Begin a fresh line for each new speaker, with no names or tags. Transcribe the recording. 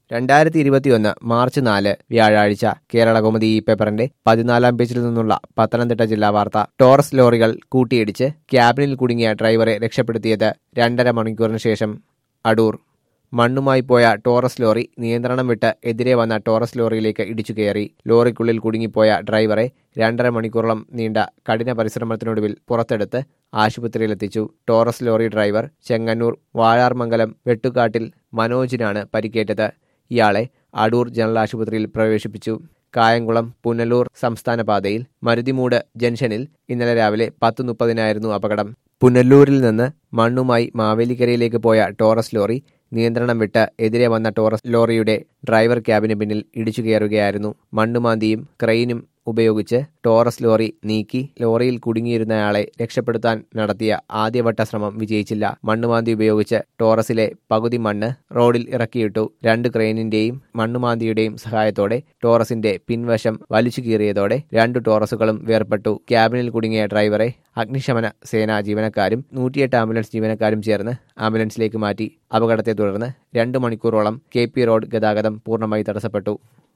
രണ്ടായിരത്തി ഇരുപത്തിയൊന്ന് മാർച്ച് നാല് വ്യാഴാഴ്ച കേരള കൗമുദി ഈ പേപ്പറിന്റെ പതിനാലാം പേജിൽ നിന്നുള്ള പത്തനംതിട്ട ജില്ലാ വാർത്ത ടോറസ് ലോറികൾ കൂട്ടിയിടിച്ച് ക്യാബിനിൽ കുടുങ്ങിയ ഡ്രൈവറെ രക്ഷപ്പെടുത്തിയത് രണ്ടര മണിക്കൂറിന് ശേഷം അടൂർ മണ്ണുമായി പോയ ടോറസ് ലോറി നിയന്ത്രണം വിട്ട് എതിരെ വന്ന ടോറസ് ലോറിയിലേക്ക് ഇടിച്ചു കയറി ലോറിക്കുള്ളിൽ കുടുങ്ങിപ്പോയ ഡ്രൈവറെ രണ്ടര മണിക്കൂറോളം നീണ്ട കഠിന പരിശ്രമത്തിനൊടുവിൽ പുറത്തെടുത്ത് ആശുപത്രിയിലെത്തിച്ചു Taurus lorry driver Chengannur Vazharmangalam Vettukattil മനോജിനാണ് പരിക്കേറ്റത് ഇയാളെ അടൂർ ജനറൽ ആശുപത്രിയിൽ പ്രവേശിപ്പിച്ചു കായംകുളം പുനലൂർ സംസ്ഥാന പാതയിൽ മരുതിമൂട് ജംഗ്ഷനിൽ ഇന്നലെ രാവിലെ പത്ത് മുപ്പതിനായിരുന്നു അപകടം പുനലൂരിൽ നിന്ന് മണ്ണുമായി മാവേലിക്കരയിലേക്ക് പോയ ടോറസ് ലോറി നിയന്ത്രണം വിട്ട് എതിരെ വന്ന ടോറസ് ലോറിയുടെ ഡ്രൈവർ ക്യാബിന് പിന്നിൽ ഇടിച്ചു കയറുകയായിരുന്നു മണ്ണുമാന്തിയും ക്രെയിനും ഉപയോഗിച്ച് ടോറസ് ലോറി നീക്കി ലോറിയിൽ കുടുങ്ങിയിരുന്നയാളെ രക്ഷപ്പെടുത്താൻ നടത്തിയ ആദ്യവട്ട ശ്രമം വിജയിച്ചില്ല മണ്ണുമാന്തി ഉപയോഗിച്ച് ടോറസിലെ പകുതി മണ്ണ് റോഡിൽ ഇറക്കിയിട്ടു രണ്ട് ക്രെയിനിന്റെയും മണ്ണുമാന്തിയുടെയും സഹായത്തോടെ ടോറസിന്റെ പിൻവശം വലിച്ചു കീറിയതോടെ രണ്ട് ടോറസുകളും വേർപെട്ടു ക്യാബിനിൽ കുടുങ്ങിയ ഡ്രൈവറെ അഗ്നിശമന സേനാ ജീവനക്കാരും നൂറ്റിയെട്ട് ആംബുലൻസ് ജീവനക്കാരും ചേർന്ന് ആംബുലൻസിലേക്ക് മാറ്റി അപകടത്തെ തുടർന്ന് രണ്ട് മണിക്കൂറോളം കെ പി റോഡ് ഗതാഗതം പൂർണ്ണമായി തടസ്സപ്പെട്ടു